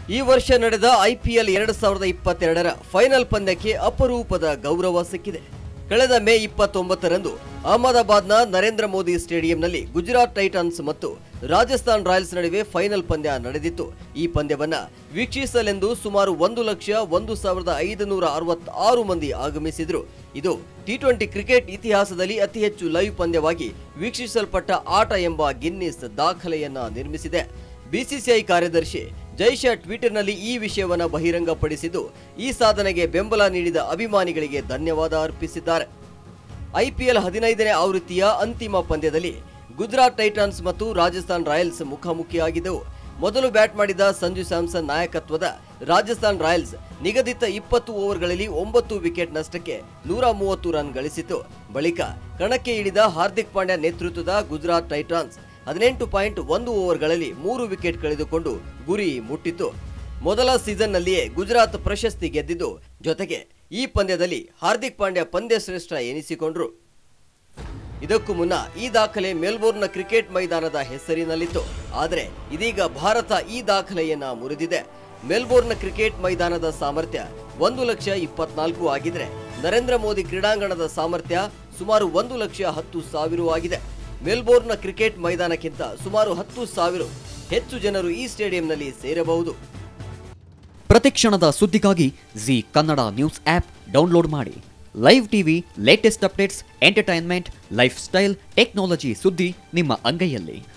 ಈ ವರ್ಷ ನಡೆದ ಐಪಿಎಲ್ ಎರಡು ಸಾವಿರದ ಇಪ್ಪತ್ತೆರಡರ ಫೈನಲ್ ಪಂದ್ಯಕ್ಕೆ ಅಪರೂಪದ ಗೌರವ ಸಿಕ್ಕಿದೆ ಕಳೆದ ಮೇ ಇಪ್ಪತ್ತೊಂಬತ್ತರಂದು ಅಹಮದಾಬಾದ್ನ ನರೇಂದ್ರ ಮೋದಿ ಸ್ಟೇಡಿಯಂನಲ್ಲಿ ಗುಜರಾತ್ ಟೈಟನ್ಸ್ ಮತ್ತು ರಾಜಸ್ಥಾನ್ ರಾಯಲ್ಸ್ ನಡುವೆ ಫೈನಲ್ ಪಂದ್ಯ ನಡೆದಿತ್ತು ಈ ಪಂದ್ಯವನ್ನ ವೀಕ್ಷಿಸಲೆಂದು ಸುಮಾರು ಒಂದು ಲಕ್ಷ ಒಂದು ಸಾವಿರದ ಐದುನೂರ ಅರವತ್ತಾರು ಮಂದಿ ಆಗಮಿಸಿದ್ರು ಇದು ಟಿ ಟ್ವೆಂಟಿ ಕ್ರಿಕೆಟ್ ಇತಿಹಾಸದಲ್ಲಿ ಅತಿ ಹೆಚ್ಚು ಲೈವ್ ಪಂದ್ಯವಾಗಿ ವೀಕ್ಷಿಸಲ್ಪಟ್ಟ ಆಟ ಎಂಬ ಗಿನ್ನಿಸ್ ದಾಖಲೆಯನ್ನ ನಿರ್ಮಿಸಿದೆ ಬಿಸಿಸಿಐ ಕಾರ್ಯದರ್ಶಿ ಜೈಶಾ ಟ್ವಿಟರ್ನಲ್ಲಿ ಈ ವಿಷಯವನ್ನ ಬಹಿರಂಗಪಡಿಸಿದ್ದು ಈ ಸಾಧನೆಗೆ ಬೆಂಬಲ ನೀಡಿದ ಅಭಿಮಾನಿಗಳಿಗೆ ಧನ್ಯವಾದ ಅರ್ಪಿಸಿದ್ದಾರೆ ಐಪಿಎಲ್ ಹದಿನೈದನೇ ಆವೃತ್ತಿಯ ಅಂತಿಮ ಪಂದ್ಯದಲ್ಲಿ ಗುಜರಾತ್ ಟೈಟನ್ಸ್ ಮತ್ತು ರಾಜಸ್ಥಾನ್ ರಾಯಲ್ಸ್ ಮುಖಾಮುಖಿಯಾಗಿದ್ದವು ಮೊದಲು ಬ್ಯಾಟ್ ಮಾಡಿದ ಸಂಜು ಸ್ಯಾಮ್ಸನ್ ನಾಯಕತ್ವದ ರಾಜಸ್ಥಾನ್ ರಾಯಲ್ಸ್ ನಿಗದಿತ ಇಪ್ಪತ್ತು ಓವರ್ಗಳಲ್ಲಿ ಒಂಬತ್ತು ವಿಕೆಟ್ ನಷ್ಟಕ್ಕೆ ನೂರ ಮೂವತ್ತು ರನ್ ಗಳಿಸಿತು ಬಳಿಕ ಕಣಕ್ಕೆ ಇಳಿದ ಹಾರ್ದಿಕ್ ಪಾಂಡ್ಯ ನೇತೃತ್ವದ ಗುಜರಾತ್ ಟೈಟನ್ಸ್ ಹದಿನೆಂಟು ಪಾಯಿಂಟ್ ಒಂದು ಓವರ್ಗಳಲ್ಲಿ ಮೂರು ವಿಕೆಟ್ ಕಳೆದುಕೊಂಡು ಗುರಿ ಮುಟ್ಟಿತು ಮೊದಲ ಸೀಸನ್ನಲ್ಲಿಯೇ ಗುಜರಾತ್ ಪ್ರಶಸ್ತಿ ಗೆದ್ದಿದ್ದು ಜೊತೆಗೆ ಈ ಪಂದ್ಯದಲ್ಲಿ ಹಾರ್ದಿಕ್ ಪಾಂಡ್ಯ ಪಂದ್ಯ ಶ್ರೇಷ್ಠ ಎನಿಸಿಕೊಂಡ್ರು ಇದಕ್ಕೂ ಮುನ್ನ ಈ ದಾಖಲೆ ಮೆಲ್ಬೋರ್ನ್ನ ಕ್ರಿಕೆಟ್ ಮೈದಾನದ ಹೆಸರಿನಲ್ಲಿತ್ತು ಆದರೆ ಇದೀಗ ಭಾರತ ಈ ದಾಖಲೆಯನ್ನ ಮುರಿದಿದೆ ಮೆಲ್ಬೋರ್ನ್ನ ಕ್ರಿಕೆಟ್ ಮೈದಾನದ ಸಾಮರ್ಥ್ಯ ಒಂದು ಲಕ್ಷ ಇಪ್ಪತ್ನಾಲ್ಕು ಆಗಿದ್ರೆ ನರೇಂದ್ರ ಮೋದಿ ಕ್ರೀಡಾಂಗಣದ ಸಾಮರ್ಥ್ಯ ಸುಮಾರು ಒಂದು ಲಕ್ಷ ಹತ್ತು ಸಾವಿರ ಆಗಿದೆ ಮೆಲ್ಬೋರ್ನ್ನ ಕ್ರಿಕೆಟ್ ಮೈದಾನಕ್ಕಿಂತ ಸುಮಾರು ಹತ್ತು ಸಾವಿರ ಹೆಚ್ಚು ಜನರು ಈ ಸ್ಟೇಡಿಯಂನಲ್ಲಿ ಸೇರಬಹುದು ಪ್ರತಿಕ್ಷಣದ ಸುದ್ದಿಗಾಗಿ Zee Kannada news app download ಮಾಡಿ live TV latest updates entertainment lifestyle technology ಸುದ್ದಿ ನಿಮ್ಮ ಅಂಗೈಯಲ್ಲಿ